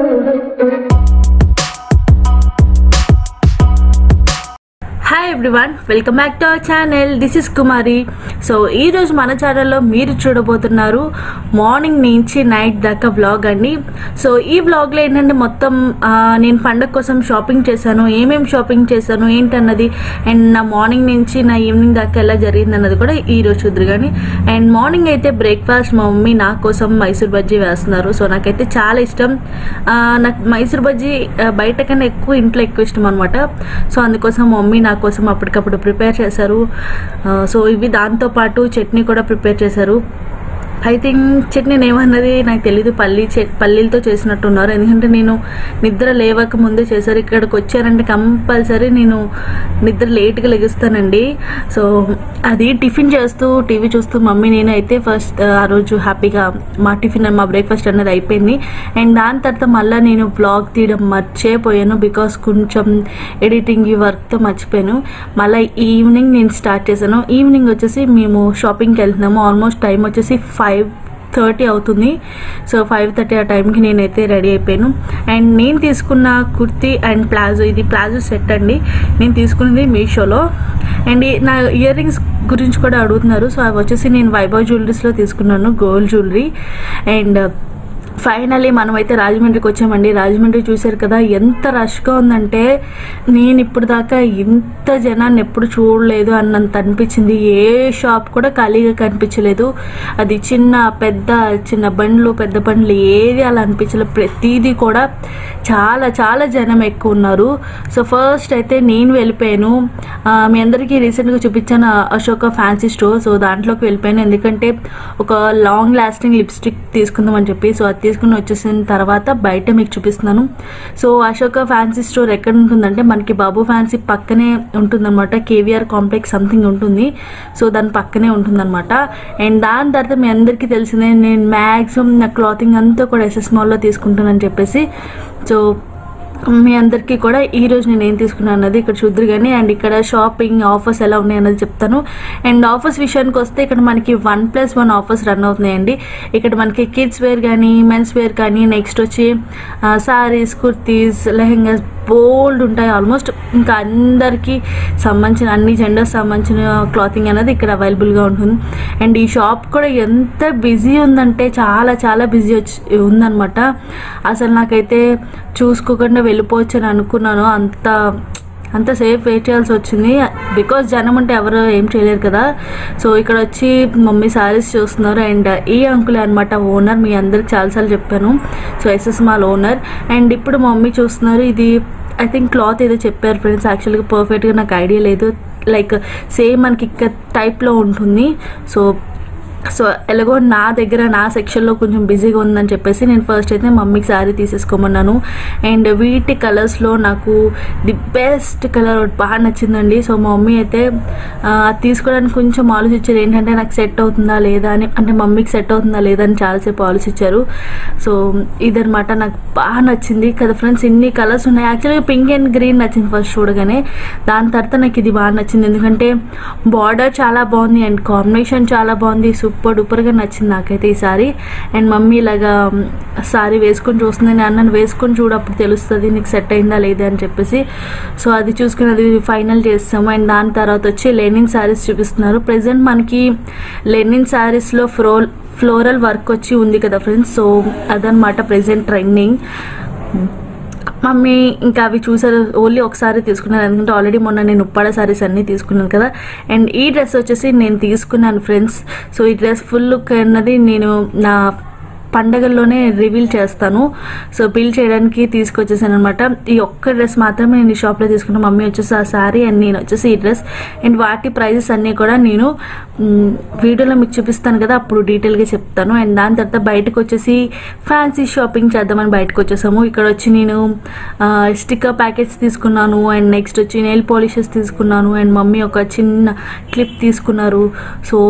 Hi everyone welcome back to our channel this is Kumari so ఈరోజు మన ఛానల్లో మీరు చూడబోతున్నారు మార్నింగ్ నుంచి నైట్ దాకా వ్లాగ్ అండి సో ఈ వ్లాగ్లో ఏంటంటే మొత్తం ఆ, నేను పండగ కోసం షాపింగ్ చేశాను ఏమేమి షాపింగ్ చేశాను ఏంటన్నది అండ్ నా మార్నింగ్ నుంచి నా ఈవినింగ్ దాకా ఎలా జరిగింది అన్నది కూడా ఈ రోజు చూద్దరు కానీ అండ్ మార్నింగ్ అయితే బ్రేక్ఫాస్ట్ మా మమ్మీ నా కోసం మైసూర్ బజ్జీ వేస్తున్నారు సో నాకైతే చాలా ఇష్టం ఆ, నాకు మైసూర్ బజ్జీ ఆ, బయట కన్నా ఎక్కువ ఇంట్లో ఎక్కువ ఇష్టం అనమాట సో అందుకోసం మా మమ్మీ నా కోసం అప్పటికప్పుడు ప్రిపేర్ చేశారు ఆ, సో ఇవి దాంతో పాటు చట్నీ కూడా ప్రిపేర్ చేశారు ఐ థింక్ చట్నీ ఏమన్నది నాకు తెలీదు పల్లి చట్ పల్లీలతో చేసినట్టున్నారు ఎందుకంటే నేను నిద్ర లేవక ముందే చేశారు ఇక్కడికి వచ్చారంటే కంపల్సరీ నేను నిద్ర లేట్గా లెగుస్తానండి సో అది టిఫిన్ చేస్తూ టీవీ చూస్తూ మమ్మీ నేను అయితే ఫస్ట్ ఆ రోజు హ్యాపీగా మా టిఫిన్ మా బ్రేక్ఫాస్ట్ అనేది అయిపోయింది అండ్ దాని తర్వాత మళ్ళీ నేను బ్లాగ్ తీయడం మర్చిపోయాను బికాస్ కొంచెం ఎడిటింగ్ ఈ వర్క్తో మర్చిపోయాను మళ్ళీ ఈవినింగ్ నేను స్టార్ట్ చేశాను ఈవినింగ్ వచ్చేసి మేము షాపింగ్కి వెళ్తున్నాము ఆల్మోస్ట్ టైం వచ్చేసి ఫైవ్ థర్టీ అవుతుంది సో ఫైవ్ థర్టీ ఆ టైంకి నేనైతే రెడీ అయిపోయాను అండ్ నేను తీసుకున్న కుర్తీ అండ్ ప్లాజో ఇది ప్లాజో సెట్ అండి నేను తీసుకున్నది మీషోలో అండ్ ఈ- నా ఇయర్ రింగ్స్ గురించి కూడా అడుగుతున్నారు సో అవి వచ్చేసి నేను వైభవ్ జ్యువెలరీస్లో తీసుకున్నాను గోల్డ్ జ్యువెలరీ అండ్ ఫైనల్లీ మనమైతే రాజమండ్రికి వచ్చామండి రాజమండ్రి చూశారు కదా ఎంత రష్గా ఉందంటే నేను ఇప్పుడు దాకా ఇంత జనాన్ని ఎప్పుడు చూడలేదు అన్నంత అనిపించింది ఏ షాప్ కూడా ఖాళీగా కనిపించలేదు అది చిన్న పెద్ద చిన్న బండ్లు పెద్ద బండ్లు ఏది అలా అనిపించలేదు ప్రతిదీ కూడా చాలా చాలా జనం ఎక్కువ ఉన్నారు సో ఫస్ట్ అయితే నేను వెళ్ళిపోయాను ఆ, మీ అందరికీ రీసెంట్గా చూపించాను అశోక ఫ్యాన్సీ స్టోర్ సో దాంట్లోకి వెళ్ళిపోయాను ఎందుకంటే ఒక లాంగ్ లాస్టింగ్ లిప్స్టిక్ తీసుకుందామని చెప్పి సో అది తీసుకుని వచ్చేసిన తర్వాత బయట మీకు చూపిస్తున్నాను సో అశోక ఫ్యాన్సీ స్టోర్ ఎక్కడ ఉంటుందంటే మనకి బాబు ఫ్యాన్సీ పక్కనే ఉంటుందన్నమాట కేవీఆర్ కాంప్లెక్స్ సంథింగ్ ఉంటుంది సో దాని పక్కనే ఉంటుందన్నమాట అండ్ దాని తర్వాత మీ అందరికీ తెలిసిందే నేను మ్యాక్సిమం నా క్లాతింగ్ అంతా కూడా ఎస్ఎస్ మాల్లో తీసుకుంటానని చెప్పేసి సో మీ అందరికీ కూడా ఈ రోజు నేను ఏం తీసుకున్నాను అన్నది ఇక్కడ చూద్దరు కానీ అండ్ ఇక్కడ షాపింగ్ ఆఫర్స్ ఎలా ఉన్నాయి అన్నది చెప్తాను అండ్ ఆఫర్స్ విషయానికి వస్తే ఇక్కడ మనకి one plus one offers run అవుతున్నాయండి ఇక్కడ మనకి కిడ్స్ వేర్ కానీ మెన్స్ వేర్ కానీ నెక్స్ట్ వచ్చి సారీస్ కుర్తీస్ లెహెంగాస్ బోల్డ్ ఉంటాయి ఆల్మోస్ట్ ఇంకా అందరికీ సంబంధించిన అన్ని జెండర్స్ సంబంధించిన క్లాతింగ్ అనేది ఇక్కడ అవైలబుల్గా ఉంటుంది అండ్ ఈ షాప్ కూడా ఎంత బిజీ ఉందంటే చాలా చాలా బిజీ వచ్చి ఉందన్నమాట అసలు నాకైతే చూసుకోకుండా వెళ్ళిపోవచ్చు అని అనుకున్నాను అంత అంత సేఫ్ వెయిట్ చేయాల్సి వచ్చింది బికాజ్ జనం ఉంటే ఎవరు ఏం చేయలేరు కదా సో ఇక్కడ వచ్చి మమ్మీ సారీస్ చూస్తున్నారు అండ్ ఈ అంకులే అనమాట ఓనర్ మీ అందరికి చాలాసార్లు చెప్పాను so SS mall owner and ఇప్పుడు మా మమ్మీ చూస్తున్నారు ఇది ఐ థింక్ క్లాత్ ఏదో చెప్పారు ఫ్రెండ్స్ యాక్చువల్గా పర్ఫెక్ట్గా నాకు ఐడియా లేదు లైక్ సేమ్ మనకి ఇక్కడ టైప్లో ఉంటుంది సో సో ఎలాగో నా దగ్గర నా సెక్షన్లో కొంచెం బిజీగా ఉందని చెప్పేసి నేను ఫస్ట్ అయితే మమ్మీకి శారీ తీసేసుకోమన్నాను అండ్ వీటి కలర్స్లో నాకు ది బెస్ట్ కలర్ ఒకటి బాగా నచ్చిందండి సో మా మమ్మీ అయితే ఆ, అది తీసుకోవడానికి కొంచెం ఆలోచించారు ఏంటంటే నాకు సెట్ అవుతుందా లేదా అని అంటే మమ్మీకి సెట్ అవుతుందా లేదా అని చాలాసేపు ఆలోచించారు సో ఇదనమాట నాకు బాగా నచ్చింది కదా ఫ్రెండ్స్ ఇన్ని కలర్స్ ఉన్నాయి యాక్చువల్గా పింక్ అండ్ గ్రీన్ నచ్చింది ఫస్ట్ చూడగానే దాని తర్వాత నాకు ఇది బాగా నచ్చింది ఎందుకంటే బార్డర్ చాలా బాగుంది అండ్ కాంబినేషన్ చాలా బాగుంది సూపర్ డూపర్గా నచ్చింది నాకైతే ఈ సారీ అండ్ మమ్మీ ఇలాగా సారీ వేసుకొని చూస్తుంది నేను అన్నను వేసుకొని చూడు అప్పుడు తెలుస్తుంది నీకు సెట్ అయిందా లేదా అని చెప్పేసి సో అది చూసుకుని అది ఫైనల్ చేస్తాము అండ్ దాని తర్వాత వచ్చి లెనిన్ శారీస్ చూపిస్తున్నారు ప్రజెంట్ మనకి లెనిన్ శారీస్లో ఫ్రోల్ ఫ్లోరల్ వర్క్ వచ్చి ఉంది కదా ఫ్రెండ్స్ సో అదనమాట ప్రెసెంట్ ట్రెండింగ్ మమ్మీ ఇంకా అవి చూసారు ఓన్లీ ఒకసారి తీసుకున్నాను ఎందుకంటే ఆల్రెడీ మొన్న నేను ఉప్పాడ సారీస్ అన్నీ తీసుకున్నాను కదా అండ్ ఈ డ్రెస్ వచ్చేసి నేను తీసుకున్నాను ఫ్రెండ్స్ సో ఈ డ్రెస్ ఫుల్ లుక్ అన్నది నేను నా పండగల్లోనే రివీల్ చేస్తాను సో బిల్ చేయడానికి తీసుకొచ్చేసాను అనమాట ఈ ఒక్క డ్రెస్ మాత్రమే నేను ఈ షాప్లో తీసుకున్నాను మమ్మీ వచ్చేసి ఆ శారీ అండ్ నేను వచ్చేసి ఈ డ్రెస్ అండ్ వాటి ప్రైజెస్ అన్నీ కూడా నేను మ్, వీడియోలో మీకు చూపిస్తాను కదా అప్పుడు డీటెయిల్గా చెప్తాను అండ్ దాని తర్వాత బయటకు వచ్చేసి ఫ్యాన్సీ షాపింగ్ చేద్దామని బయటకు వచ్చేసాము ఇక్కడ వచ్చి నేను స్టిక్కర్ ప్యాకెట్స్ తీసుకున్నాను అండ్ నెక్స్ట్ వచ్చి నెయిల్ పాలిషెస్ తీసుకున్నాను అండ్ మమ్మీ ఒక చిన్న క్లిప్ తీసుకున్నారు సో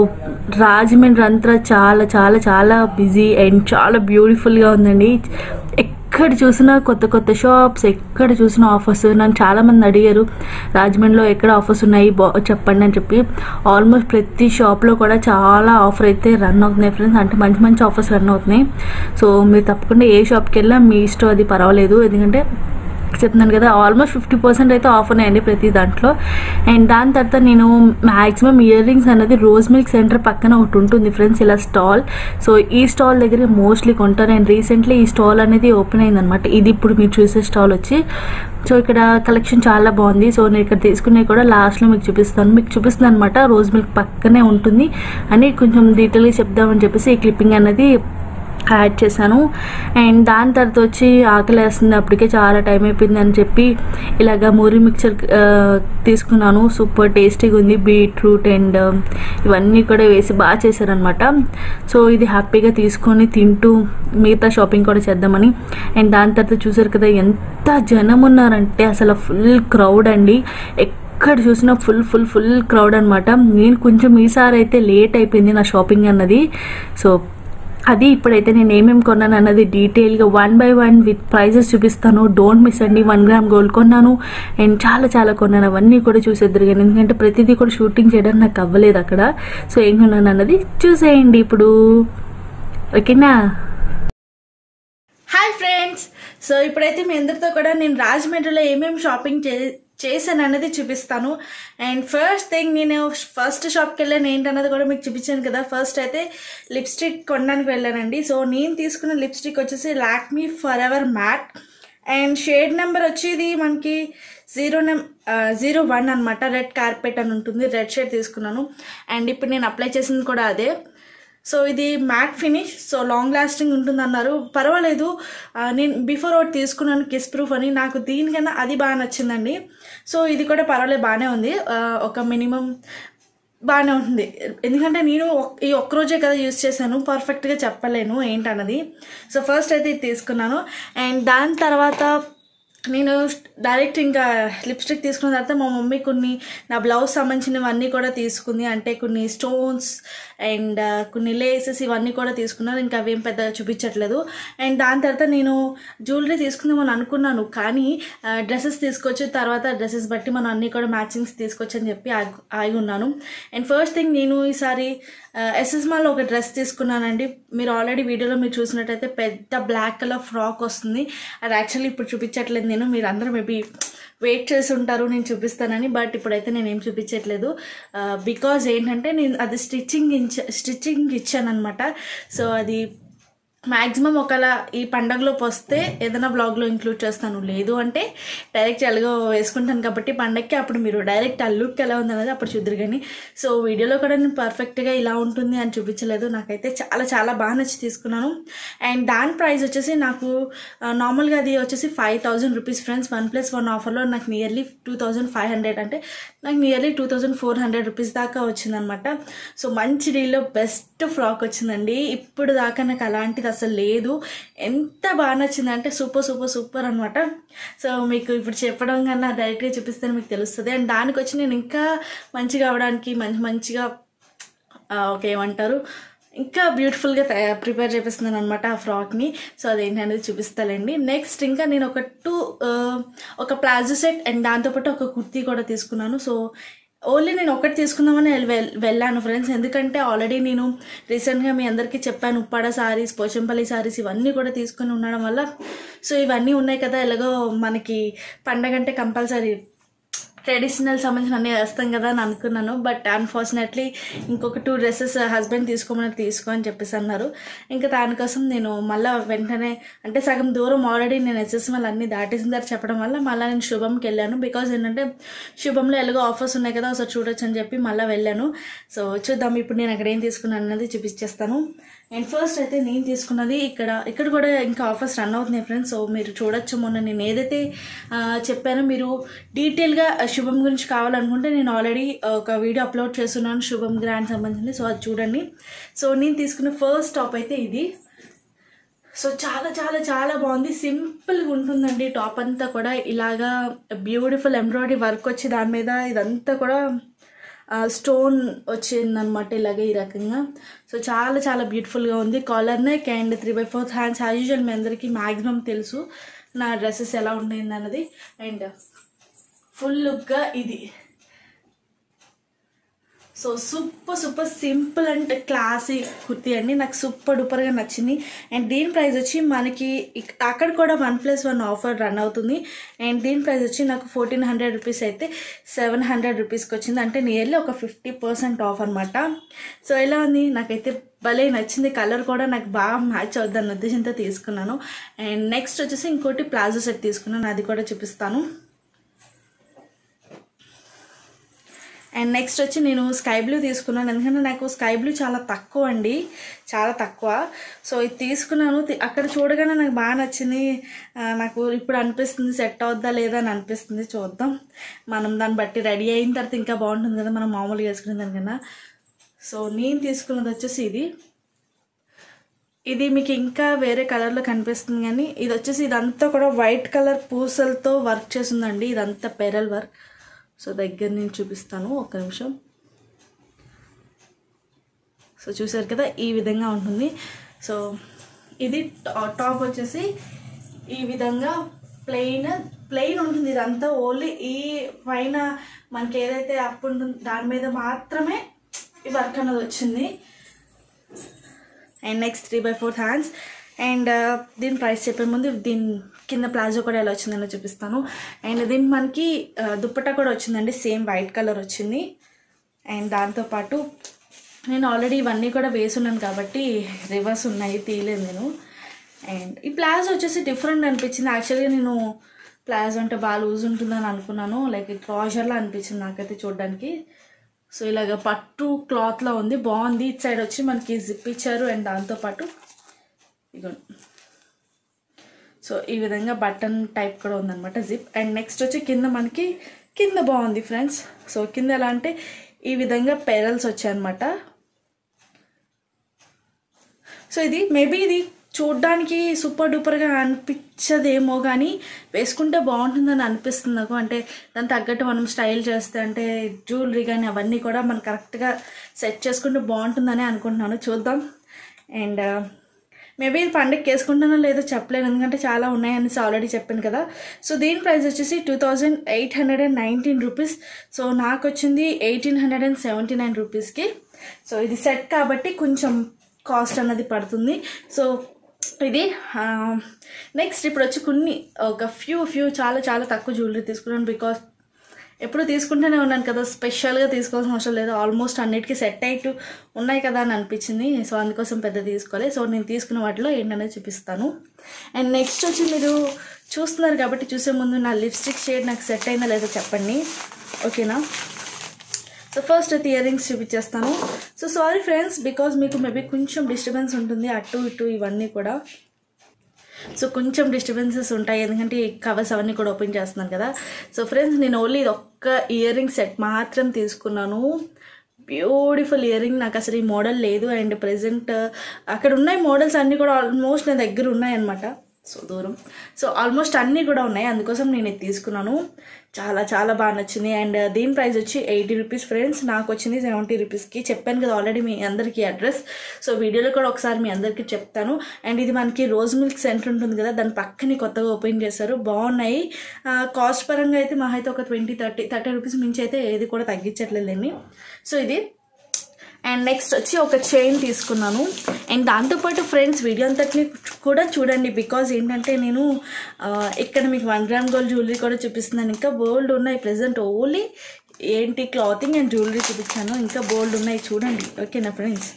రాజమండ్రి అంతా చాలా చాలా చాలా బిజీ అండ్ చాలా బ్యూటిఫుల్గా ఉందండి ఎక్కడ ఎక్కడ చూసినా కొత్త కొత్త షాప్స్ ఎక్కడ చూసినా ఆఫర్స్ నన్ను చాలామంది అడిగారు రాజమండ్రిలో ఎక్కడ ఆఫర్స్ ఉన్నాయి బా చెప్పండి అని చెప్పి ఆల్మోస్ట్ ప్రతి షాప్లో కూడా చాలా ఆఫర్ అయితే రన్ అవుతున్నాయి ఫ్రెండ్స్ అంటే మంచి మంచి ఆఫర్స్ రన్ అవుతున్నాయి సో మీరు తప్పకుండా ఏ షాప్కి వెళ్ళినా మీ ఇష్టం అది పర్వాలేదు ఎందుకంటే చెప్తున్నాను కదా ఆల్మోస్ట్ ఫిఫ్టీ పర్సెంట్ అయితే ఆఫ్ ఉన్నాయండి ప్రతి దాంట్లో అండ్ దాని తర్వాత నేను మ్యాక్సిమం ఇయర్ రింగ్స్ అనేది రోజ్ మిల్క్ సెంటర్ పక్కన ఒకటి ఉంటుంది ఫ్రెండ్స్ ఇలా స్టాల్ సో ఈ స్టాల్ దగ్గర మోస్ట్లీ కొంటాను అండ్ రీసెంట్లీ ఈ స్టాల్ అనేది ఓపెన్ అయిందనమాట ఇది ఇప్పుడు మీరు చూసే స్టాల్ వచ్చి సో ఇక్కడ కలెక్షన్ చాలా బాగుంది సో నేను ఇక్కడ తీసుకునేవి కూడా లాస్ట్లో మీకు చూపిస్తాను మీకు చూపిస్తుంది అనమాట రోజ్ మిల్క్ పక్కనే ఉంటుంది అని కొంచెం డీటెయిల్గా చెప్దామని చెప్పేసి ఈ క్లిప్పింగ్ అనేది యాడ్ చేశాను అండ్ దాని తర్వాత వచ్చి ఆకలి వేస్తుంది అప్పటికే చాలా టైం అయిపోయింది అని చెప్పి ఇలాగ మూరి మిక్చర్ ఆ, తీసుకున్నాను సూపర్ టేస్టీగా ఉంది బీట్రూట్ అండ్ ఇవన్నీ కూడా వేసి బాగా చేశారనమాట సో ఇది హ్యాపీగా తీసుకొని తింటూ మిగతా షాపింగ్ కూడా చేద్దామని అండ్ దాని తర్వాత చూసారు కదా ఎంత జనం ఉన్నారంటే అసలు ఫుల్ క్రౌడ్ అండి ఎక్కడ చూసినా ఫుల్ ఫుల్ ఫుల్ క్రౌడ్ అనమాట నేను కొంచెం ఈసారి అయితే లేట్ అయిపోయింది నా షాపింగ్ అన్నది సో అది ఇప్పుడైతే నేను ఏమేమి కొన్నాను అన్నది డీటెయిల్గా one by one with prices చూపిస్తాను డోంట్ మిస్ అండి వన్ గ్రామ్ గోల్డ్ కొన్నాను అండ్ చాలా చాలా కొన్నాను అవన్నీ కూడా చూసేద్దరు కానీ ఎందుకంటే ప్రతిదీ కూడా షూటింగ్ చేయడానికి నాకు అవ్వలేదు అక్కడ సో ఏం కొన్నాను అన్నది చూసేయండి ఇప్పుడు ఓకేనా హాయ్ ఫ్రెండ్స్ సో ఇప్పుడైతే మీ అందరితో కూడా నేను రాజమండ్రిలో ఏమేమి షాపింగ్ చే చేశాను అన్నది చూపిస్తాను అండ్ ఫస్ట్ థింగ్ నేను ఫస్ట్ షాప్కి వెళ్ళాను ఏంటన్నది కూడా మీకు చూపించాను కదా ఫస్ట్ అయితే లిప్స్టిక్ కొనడానికి వెళ్ళానండి సో నేను తీసుకున్న లిప్స్టిక్ వచ్చేసి Lakme for ever matte and shade number వచ్చి ఇది మనకి జీరో నెం జీరో వన్ అనమాట రెడ్ కార్పెట్ అని ఉంటుంది రెడ్ షేడ్ తీసుకున్నాను అండ్ ఇప్పుడు నేను అప్లై చేసింది కూడా అదే సో ఇది matte finish so long lasting ఉంటుంది అన్నారు పర్వాలేదు ఆ, నేను బిఫోర్ ఒకటి తీసుకున్నాను కిస్ ప్రూఫ్ అని నాకు దీనికన్నా అది బాగా నచ్చిందండి సో ఇది కూడా పర్వాలేదు బాగానే ఉంది ఆ, ఒక మినిమం బాగానే ఉంటుంది ఎందుకంటే నేను ఒక్- ఈ ఒక్కరోజే కదా యూస్ చేశాను పర్ఫెక్ట్గా చెప్పలేను ఏంటన్నది సో ఫస్ట్ అయితే ఇది తీసుకున్నాను అండ్ దాని తర్వాత నేను డైరెక్ట్ ఇంకా లిప్స్టిక్ తీసుకున్న తర్వాత మా మమ్మీ కొన్ని నా బ్లౌజ్ సంబంధించినవన్నీ కూడా తీసుకుంది అంటే కొన్ని స్టోన్స్ అండ్ కొన్ని లేసెస్ ఇవన్నీ కూడా తీసుకున్నాను ఇంకా అవేం పెద్దగా చూపించట్లేదు అండ్ దాని తర్వాత నేను జ్యువెలరీ తీసుకుందామని అనుకున్నాను కానీ డ్రెస్సెస్ తీసుకొచ్చిన తర్వాత డ్రెస్సెస్ బట్టి మనం అన్నీ కూడా మ్యాచింగ్స్ తీసుకొచ్చి అని చెప్పి ఆగి ఆగి ఉన్నాను అండ్ ఫస్ట్ థింగ్ నేను ఈసారి ఎస్ఎస్ మాల్లో ఒక డ్రెస్ తీసుకున్నానండి మీరు ఆల్రెడీ వీడియోలో మీరు చూసినట్టయితే పెద్ద బ్లాక్ కలర్ ఫ్రాక్ వస్తుంది అది యాక్చువల్లీ ఇప్పుడు చూపించట్లేదు నేను మీరు అందరూ మేబీ వెయిట్ చేసి ఉంటారు నేను చూపిస్తానని బట్ ఇప్పుడైతే నేను ఏం చూపించట్లేదు బికాజ్ ఏంటంటే నేను అది స్టిచ్చింగ్ ఇచ్చ స్టిచ్చింగ్ ఇచ్చాను అనమాట సో అది మ్యాక్సిమం ఒకవేళ ఈ పండగలోపు వస్తే ఏదైనా బ్లాగ్లో ఇంక్లూడ్ చేస్తాను లేదు అంటే డైరెక్ట్ ఎలాగో వేసుకుంటాను కాబట్టి పండగకి అప్పుడు మీరు డైరెక్ట్ ఆ లుక్ ఎలా ఉంది అనేది అప్పుడు చూద్దరు కానీ సో వీడియోలో కూడా నేను పర్ఫెక్ట్గా ఇలా ఉంటుంది అని చూపించలేదు నాకైతే చాలా చాలా బాగా నచ్చి తీసుకున్నాను అండ్ దాని ప్రైస్ వచ్చేసి నాకు నార్మల్గా అది వచ్చేసి five thousand rupees friends one plus one ఆఫర్లో నాకు nearly two thousand five hundred అంటే నాకు nearly two thousand four hundred rupees దాకా వచ్చిందనమాట సో మంచి డీల్లో బెస్ట్ ఫ్రాక్ వచ్చిందండి ఇప్పుడు దాకా నాకు అలాంటిది అసలు లేదు ఎంత బాగా నచ్చిందంటే సూపర్ సూపర్ సూపర్ అనమాట సో మీకు ఇప్పుడు చెప్పడం కన్నా డైరెక్ట్గా చూపిస్తే మీకు తెలుస్తుంది అండ్ దానికి వచ్చి నేను ఇంకా మంచిగా అవడానికి మంచి మంచిగా ఆ, ఓకే ఏమంటారు ఇంకా బ్యూటిఫుల్గా ప్రిపేర్ చేపిస్తున్నాను అనమాట ఆ ఫ్రాక్ని సో అదేంటి అనేది చూపిస్తానండి నెక్స్ట్ ఇంకా నేను ఒక టూ ఒక ప్లాజో సెట్ అండ్ దాంతోపాటు ఒక కుర్తీ కూడా తీసుకున్నాను సో ఓన్లీ నేను ఒకటి తీసుకుందామని వెళ్- వెళ్- వెళ్ళాను ఫ్రెండ్స్ ఎందుకంటే ఆల్రెడీ నేను రీసెంట్గా మీ అందరికీ చెప్పాను ఉప్పాడ సారీస్ పోచంపల్లి సారీస్ ఇవన్నీ కూడా తీసుకొని ఉండడం వల్ల సో ఇవన్నీ ఉన్నాయి కదా ఎలాగో మనకి పండగ అంటే కంపల్సరీ ట్రెడిషనల్ సంబంధించిన అన్నీ వేస్తాం కదా అని అనుకున్నాను బట్ అన్ఫార్చునేట్లీ ఇంకొక టూ డ్రెస్సెస్ హస్బెండ్ తీసుకోమని తీసుకో అని చెప్పేసి అన్నారు ఇంకా దానికోసం నేను మళ్ళీ వెంటనే అంటే సగం దూరం ఆల్రెడీ నేను ఎస్ఎస్ మళ్ళీ అన్నీ దాటేసిన తర్వాత చెప్పడం వల్ల మళ్ళీ నేను శుభంకి వెళ్ళాను బికాజ్ ఏంటంటే శుభంలో ఎలాగో ఆఫర్స్ ఉన్నాయి కదా ఒకసారి చూడొచ్చు అని చెప్పి మళ్ళీ వెళ్ళాను సో చూద్దాం ఇప్పుడు నేను అక్కడ ఏం తీసుకున్నాను అన్నది చూపించేస్తాను అండ్ ఫస్ట్ అయితే నేను తీసుకున్నది ఇక్కడ ఇక్కడ కూడా ఇంకా ఆఫర్స్ రన్ అవుతున్నాయి ఫ్రెండ్స్ సో మీరు చూడొచ్చు మొన్న నేను ఏదైతే ఆ, చెప్పానో మీరు డీటెయిల్గా శుభం గురించి కావాలనుకుంటే నేను ఆల్రెడీ ఒక వీడియో అప్లోడ్ చేస్తున్నాను శుభం గ్రాండ్ సంబంధించింది సో అది చూడండి సో నేను తీసుకున్న ఫస్ట్ టాప్ అయితే ఇది సో చాలా చాలా చాలా బాగుంది సింపుల్గా ఉంటుందండి టాప్ అంతా కూడా ఇలాగా బ్యూటిఫుల్ ఎంబ్రాయిడరీ వర్క్ వచ్చి దాని మీద ఇదంతా కూడా స్టోన్ వచ్చిందనమాట ఇలాగే ఈ రకంగా సో చాలా చాలా బ్యూటిఫుల్గా ఉంది collar neck and three by fourth hands as usual మీ అందరికీ మ్యాక్సిమం తెలుసు నా డ్రెస్సెస్ ఎలా ఉండేది అన్నది అండ్ ఫుల్ లుక్గా ఇది so super super simple and classy kurti అండి నాకు సూపర్ డూపర్గా నచ్చింది అండ్ దీని ప్రైస్ వచ్చి మనకి ఇక్- అక్కడ కూడా one plus one offer run అవుతుంది అండ్ దీని ప్రైస్ వచ్చి నాకు ఫోర్టీన్ హండ్రెడ్ రూపీస్ అయితే సెవెన్ హండ్రెడ్ రూపీస్కి వచ్చింది అంటే నియర్లీ ఒక ఫిఫ్టీ పర్సెంట్ ఆఫ్ అనమాట సో ఎలా ఉంది నాకైతే భలే నచ్చింది కలర్ కూడా నాకు బాగా మ్యాచ్ అవుద్దన్న ఉద్దేశంతో తీసుకున్నాను అండ్ నెక్స్ట్ వచ్చేసి ఇంకోటి ప్లాజో సెట్ తీసుకున్నాను అది కూడా చూపిస్తాను అండ్ నెక్స్ట్ వచ్చి నేను స్కై బ్లూ తీసుకున్నాను ఎందుకంటే నాకు స్కై బ్లూ చాలా తక్కువ అండి చాలా తక్కువ సో ఇది తీసుకున్నాను తి- అక్కడ చూడగానే నాకు బాగా నచ్చింది ఆ, నాకు ఇప్పుడు అనిపిస్తుంది సెట్ అవుద్దా లేదా అని అనిపిస్తుంది చూద్దాం మనం దాన్ని బట్టి రెడీ అయిన తర్వాత ఇంకా బాగుంటుంది కదా మనం మామూలుగా వేసుకునే దానికన్నా సో నేను తీసుకున్నది వచ్చేసి ఇది ఇది మీకు ఇంకా వేరే కలర్లో కనిపిస్తుంది కానీ ఇది వచ్చేసి ఇదంతా కూడా వైట్ కలర్ పూసలతో వర్క్ చేసిందండి ఇదంతా పెరల్ వర్క్ సో దగ్గర నేను చూపిస్తాను ఒక్క నిమిషం సో చూసారు కదా ఈ విధంగా ఉంటుంది సో ఇది టా- టాప్ వచ్చేసి ఈ విధంగా ప్లెయిన్ ప్లెయిన్ ఉంటుంది ఇదంతా ఓన్లీ ఈ పైన మనకి ఏదైతే అప్ ఉంటుంది దాని మీద మాత్రమే ఈ వర్క్ అనేది వచ్చింది and next three by fourth hands and దీని ప్రైస్ చెప్పే ముందు దీని కింద ప్లాజో కూడా ఎలా వచ్చిందని చూపిస్తాను అండ్ దీనికి మనకి ఆ, దుప్పట్టా కూడా వచ్చిందండి సేమ్ వైట్ కలర్ వచ్చింది అండ్ దాంతోపాటు నేను ఆల్రెడీ ఇవన్నీ కూడా వేసున్నాను కాబట్టి రివర్స్ ఉన్నాయి తీయలేదు నేను అండ్ ఈ ప్లాజో వచ్చేసి డిఫరెంట్ అనిపించింది యాక్చువల్గా నేను ప్లాజో అంటే బాగా లూజ్ ఉంటుందని అనుకున్నాను లైక్ ట్రాజర్లా అనిపించింది నాకైతే చూడడానికి సో ఇలాగ పట్టు క్లాత్లో ఉంది బాగుంది ఇటు సైడ్ వచ్చి మనకి జిప్ ఇచ్చారు అండ్ దాంతోపాటు ఇగో సో ఈ విధంగా బటన్ టైప్ కూడా ఉందన్నమాట జిప్ అండ్ నెక్స్ట్ వచ్చి కింద మనకి కింద బాగుంది ఫ్రెండ్స్ సో కింద ఎలా అంటే ఈ విధంగా పెరల్స్ వచ్చాయన్నమాట సో ఇది మేబీ ఇది చూడ్డానికి సూపర్ డూపర్గా అనిపించదేమో కానీ వేసుకుంటే బాగుంటుందని అనిపిస్తుంది నాకు అంటే దాని తగ్గట్టు మనం స్టైల్ చేస్తే అంటే జ్యువెలరీ కానీ అవన్నీ కూడా మనం కరెక్ట్గా సెట్ చేసుకుంటే బాగుంటుందని అనుకుంటున్నాను చూద్దాం అండ్ మేబీ ఇది పండగకి వేసుకుంటానో లేదో చెప్పలేను ఎందుకంటే చాలా ఉన్నాయని ఆల్రెడీ చెప్పాను కదా సో దీని ప్రైస్ వచ్చేసి two thousand eight hundred and nineteen rupees so నాకు వచ్చింది eighteen hundred and seventy nine రూపీస్కి సో ఇది సెట్ కాబట్టి కొంచెం కాస్ట్ అన్నది పడుతుంది సో ఇది నెక్స్ట్ ఇప్పుడు వచ్చి కొన్ని ఒక ఫ్యూ ఫ్యూ చాలా చాలా తక్కువ జ్యువెలరీ తీసుకున్నాను బికాస్ ఎప్పుడు తీసుకుంటూనే ఉన్నాను కదా స్పెషల్గా తీసుకోవాల్సిన అవసరం లేదు ఆల్మోస్ట్ అన్నిటికీ సెట్ అయ్యి ఉన్నాయి కదా అని అనిపించింది సో అందుకోసం పెద్ద తీసుకోవాలి సో నేను తీసుకున్న వాటిలో ఏంటనేది చూపిస్తాను అండ్ నెక్స్ట్ వచ్చి మీరు చూస్తున్నారు కాబట్టి చూసే ముందు నా లిప్స్టిక్ షేడ్ నాకు సెట్ అయిందా లేదో చెప్పండి ఓకేనా సో ఫస్ట్ అయితే ఇయర్ రింగ్స్ చూపించేస్తాను సో సారీ ఫ్రెండ్స్ బికాజ్ మీకు మేబీ కొంచెం డిస్టర్బెన్స్ ఉంటుంది అటు ఇటు ఇవన్నీ కూడా సో కొంచెం డిస్టర్బెన్సెస్ ఉంటాయి ఎందుకంటే ఈ కవర్స్ అవన్నీ కూడా ఓపెన్ చేస్తున్నాను కదా సో ఫ్రెండ్స్ నేను ఓన్లీ ఇది ఒక్క ఇయర్ రింగ్ సెట్ మాత్రం తీసుకున్నాను బ్యూటిఫుల్ ఇయర్ రింగ్ నాకు అసలు ఈ మోడల్ లేదు అండ్ ప్రజెంట్ అక్కడ ఉన్నాయి మోడల్స్ అన్నీ కూడా ఆల్మోస్ట్ నా దగ్గర ఉన్నాయన్నమాట సో దూరం సో ఆల్మోస్ట్ అన్నీ కూడా ఉన్నాయి అందుకోసం నేను ఇది తీసుకున్నాను చాలా చాలా బాగా నచ్చింది అండ్ దీని ప్రైస్ వచ్చి ఎయిటీ రూపీస్ ఫ్రెండ్స్ నాకు వచ్చింది సెవెంటీ రూపీస్కి చెప్పాను కదా ఆల్రెడీ మీ అందరికీ అడ్రస్ సో వీడియోలో కూడా ఒకసారి మీ అందరికీ చెప్తాను అండ్ ఇది మనకి రోజ్ మిల్క్ సెంటర్ ఉంటుంది కదా దాని పక్కనే కొత్తగా ఓపెన్ చేశారు బాగున్నాయి కాస్ట్ పరంగా అయితే మా అయితే ఒక ట్వంటీ థర్టీ థర్టీ రూపీస్ మించి అయితే ఏది కూడా తగ్గించట్లేదండి సో ఇది అండ్ నెక్స్ట్ వచ్చి ఒక చైన్ తీసుకున్నాను అండ్ దాంతోపాటు ఫ్రెండ్స్ వీడియో అంతటిని కూడా చూడండి బికాజ్ ఏంటంటే నేను ఆ, ఇక్కడ మీకు వన్ గ్రామ్ గోల్డ్ జ్యువెలరీ కూడా చూపిస్తున్నాను ఇంకా బోల్డ్ ఉన్నాయి ప్రజెంట్ ఓన్లీ ఏంటి క్లాతింగ్ అండ్ జ్యువెలరీ చూపించాను ఇంకా బోల్డ్ ఉన్నాయి చూడండి ఓకేనా friends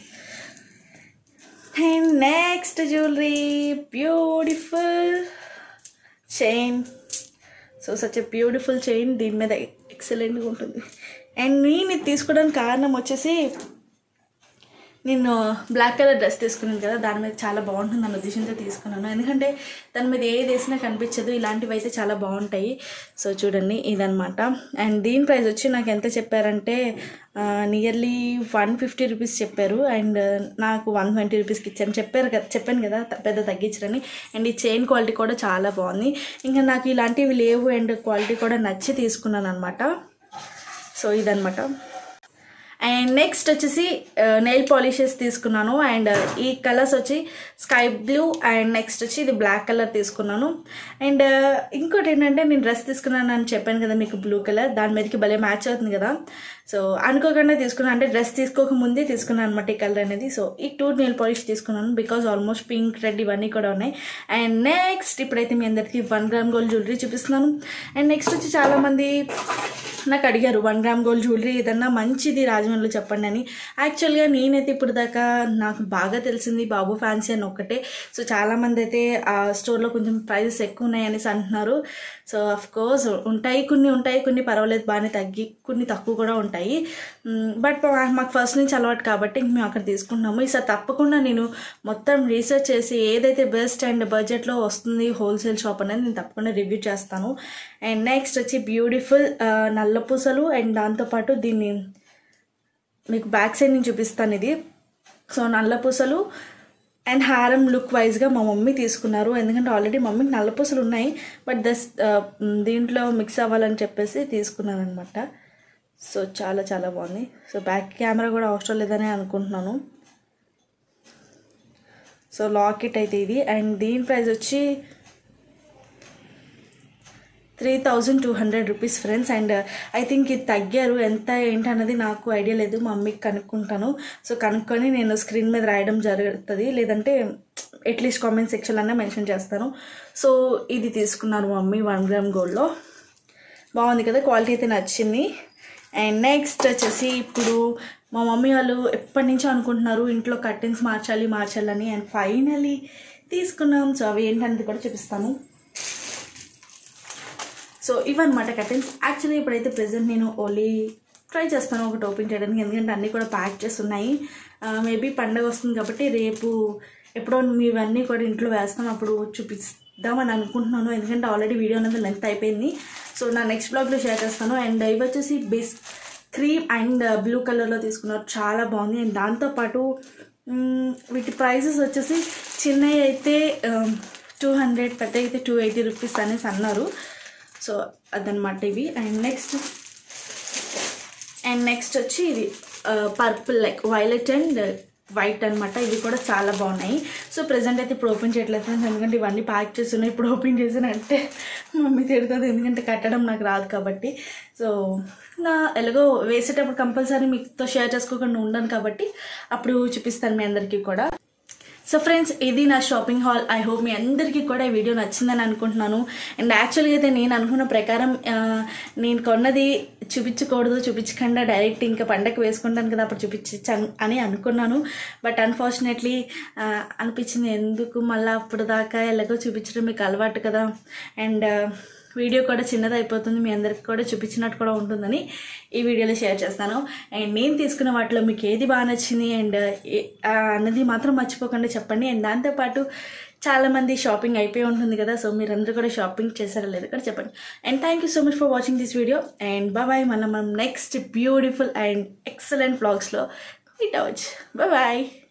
and next jewellery beautiful chain so such a beautiful chain దీని మీద ఎక్సలెంట్గా ఉంటుంది అండ్ నేను ఇది తీసుకోవడానికి కారణం వచ్చేసి నేను బ్లాక్ కలర్ డ్రెస్ తీసుకున్నాను కదా దాని మీద చాలా బాగుంటుంది అన్న ఉద్దేశంతో తీసుకున్నాను ఎందుకంటే దాని మీద ఏది వేసినా కనిపించదు ఇలాంటివి అయితే చాలా బాగుంటాయి సో చూడండి ఇదనమాట అండ్ దీని ప్రైస్ వచ్చి నాకు ఎంత చెప్పారంటే నియర్లీ వన్ ఫిఫ్టీ రూపీస్ చెప్పారు అండ్ నాకు వన్ ట్వంటీ రూపీస్కి ఇచ్చాను చెప్పారు కదా చెప్పాను కదా త- పెద్ద తగ్గించరని అండ్ ఈ చైన్ క్వాలిటీ కూడా చాలా బాగుంది ఇంకా నాకు ఇలాంటివి లేవు అండ్ క్వాలిటీ కూడా నచ్చి తీసుకున్నాను అనమాట సో ఇదనమాట అండ్ నెక్స్ట్ వచ్చేసి నెయిల్ పాలిషెస్ తీసుకున్నాను అండ్ ఈ కలర్స్ వచ్చి స్కై బ్లూ అండ్ నెక్స్ట్ వచ్చి ఇది బ్లాక్ కలర్ తీసుకున్నాను అండ్ ఇంకోటి ఏంటంటే నేను డ్రెస్ తీసుకున్నాను అని చెప్పాను కదా మీకు బ్లూ కలర్ దాని మీదకి భలే మ్యాచ్ అవుతుంది కదా సో అనుకోకుండా తీసుకున్నాను అంటే డ్రెస్ తీసుకోక ముందే తీసుకున్నాను అనమాట ఈ కలర్ అనేది సో ఈ టూ నెయిల్ పాలిష్ తీసుకున్నాను బికాజ్ ఆల్మోస్ట్ పింక్ రెడ్ ఇవన్నీ కూడా ఉన్నాయి అండ్ నెక్స్ట్ ఇప్పుడైతే మీ అందరికీ వన్ గ్రామ్ గోల్డ్ జ్యువెలరీ చూపిస్తున్నాను అండ్ నెక్స్ట్ వచ్చి చాలామంది నాకు అడిగారు వన్ గ్రామ్ గోల్డ్ జ్యువెలరీ ఏదన్నా మంచిది రాజమండ్రిలో చెప్పండి అని యాక్చువల్గా నేనైతే ఇప్పుడు దాకా నాకు బాగా తెలిసింది బాబు ఫ్యాన్సీ అని ఒక్కటే సో చాలామంది అయితే ఆ స్టోర్లో కొంచెం ప్రైజెస్ ఎక్కువ ఉన్నాయి అనేసి అంటున్నారు సో అఫ్ కోర్స్ ఉంటాయి కొన్ని ఉంటాయి కొన్ని పర్వాలేదు బాగానే తగ్గి కొన్ని తక్కువ కూడా ఉంటాయి బట్ మాకు ఫస్ట్ నుంచి అలవాటు కాబట్టి ఇంక మేము అక్కడ తీసుకుంటున్నాము ఈసారి తప్పకుండా నేను మొత్తం రీసెర్చ్ చేసి ఏదైతే బెస్ట్ అండ్ బడ్జెట్లో వస్తుంది హోల్సేల్ షాప్ అనేది నేను తప్పకుండా రివ్యూ చేస్తాను అండ్ నెక్స్ట్ వచ్చి బ్యూటిఫుల్ నల్ల పూసలు అండ్ దాంతోపాటు దీన్ని మీకు బ్యాక్ సైడ్ నుంచి చూపిస్తాను ఇది సో నల్ల పూసలు అండ్ హారం లుక్ వైజ్గా మా మమ్మీ తీసుకున్నారు ఎందుకంటే ఆల్రెడీ మమ్మీకి నల్ల పూసలు ఉన్నాయి బట్ దస్ దీంట్లో మిక్స్ అవ్వాలని చెప్పేసి తీసుకున్నాను అనమాట సో చాలా చాలా బాగుంది సో బ్యాక్ కెమెరా కూడా అవసరం లేదని అనుకుంటున్నాను సో లాకెట్ అయితే ఇది అండ్ దీని ప్రైస్ వచ్చి three thousand two hundred rupees friends and I think ఇది తగ్గారు ఎంత ఏంటన్నది నాకు ఐడియా లేదు మా మమ్మీకి కనుక్కుంటాను సో కనుక్కొని నేను స్క్రీన్ మీద రాయడం జరుగుతుంది లేదంటే అట్లీస్ట్ కామెంట్ సెక్షన్లోనే మెన్షన్ చేస్తాను సో ఇది తీసుకున్నాను మమ్మీ వన్ గ్రామ్ గోల్డ్లో బాగుంది కదా క్వాలిటీ అయితే నచ్చింది అండ్ నెక్స్ట్ వచ్చేసి ఇప్పుడు మా మమ్మీ వాళ్ళు ఎప్పటి నుంచో అనుకుంటున్నారు ఇంట్లో కర్టెన్స్ మార్చాలి మార్చాలని అండ్ ఫైనలీ తీసుకున్నాం సో అవి ఏంటనేది కూడా చూపిస్తాను సో ఇవన్నమాట కర్టెన్స్ యాక్చువల్లీ ఇప్పుడైతే ప్రెసెంట్ నేను ఓన్లీ ట్రై చేస్తాను ఒకటి ఓపెన్ చేయడానికి ఎందుకంటే అన్నీ కూడా ప్యాక్ చేస్తున్నాయి మేబీ పండగ వస్తుంది కాబట్టి రేపు ఎప్పుడో ఇవన్నీ కూడా ఇంట్లో వేస్తాను అప్పుడు చూపిద్దామని అనుకుంటున్నాను ఎందుకంటే ఆల్రెడీ వీడియో అనేది లెంత్ అయిపోయింది సో నా నెక్స్ట్ బ్లాగ్లో షేర్ చేస్తాను అండ్ ఇవి వచ్చేసి బేస్ క్రీమ్ అండ్ బ్లూ కలర్లో తీసుకున్నారు చాలా బాగుంది అండ్ దాంతోపాటు మ్, వీటి ప్రైజెస్ వచ్చేసి చిన్నవి అయితే టూ హండ్రెడ్ పెద్ద అయితే టూ ఎయిటీ రూపీస్ అనేసి అన్నారు సో అదనమాట ఇవి అండ్ నెక్స్ట్ అండ్ నెక్స్ట్ వచ్చి ఇది purple like violet and white అన్నమాట ఇవి కూడా చాలా బాగున్నాయి సో ప్రజెంట్ అయితే ఇప్పుడు ఓపెన్ చేయట్లేదు friends. ఎందుకంటే ఇవన్నీ ప్యాక్ చేస్తున్నాయి ఇప్పుడు ఓపెన్ చేసానంటే మమ్మీ తిడుతుంది ఎందుకంటే కట్టడం నాకు రాదు కాబట్టి సో నా ఎలాగో వేసేటప్పుడు కంపల్సరీ మీతో షేర్ చేసుకోకుండా ఉండను కాబట్టి అప్పుడు చూపిస్తాను మీ అందరికీ కూడా సో ఫ్రెండ్స్ ఇది నా షాపింగ్ హాల్ ఐ హోప్ మీ అందరికీ కూడా ఈ వీడియో నచ్చిందని అనుకుంటున్నాను అండ్ యాక్చువల్గా అయితే నేను అనుకున్న ప్రకారం ఆ, నేను కొన్నది చూపించకూడదు చూపించకుండా డైరెక్ట్ ఇంకా పండగ వేసుకుంటాను కదా అప్పుడు చూపించచ్చు అని అనుకున్నాను బట్ అన్ఫార్చునేట్లీ అనిపించింది ఎందుకు మళ్ళీ అప్పుడు దాకా ఎలాగో చూపించడం మీకు అలవాటు కదా అండ్ వీడియో కూడా చిన్నది అయిపోతుంది మీ అందరికి కూడా చూపించినట్టు కూడా ఉంటుందని ఈ వీడియోలో షేర్ చేస్తాను అండ్ నేను తీసుకున్న వాటిలో మీకు ఏది బాగా నచ్చింది అండ్ ఏ- ఆ అన్నది మాత్రం మర్చిపోకుండా చెప్పండి అండ్ దాంతోపాటు చాలామంది షాపింగ్ అయిపోయి ఉంటుంది కదా సో మీరందరూ కూడా షాపింగ్ చేశారా లేదు కూడా చెప్పండి and thank you so much for watching this video and bye మళ్ళీ మనం నెక్స్ట్ బ్యూటిఫుల్ అండ్ ఎక్సలెంట్ వ్లాగ్స్లో మీట్ అవ్వచ్చు బాయ్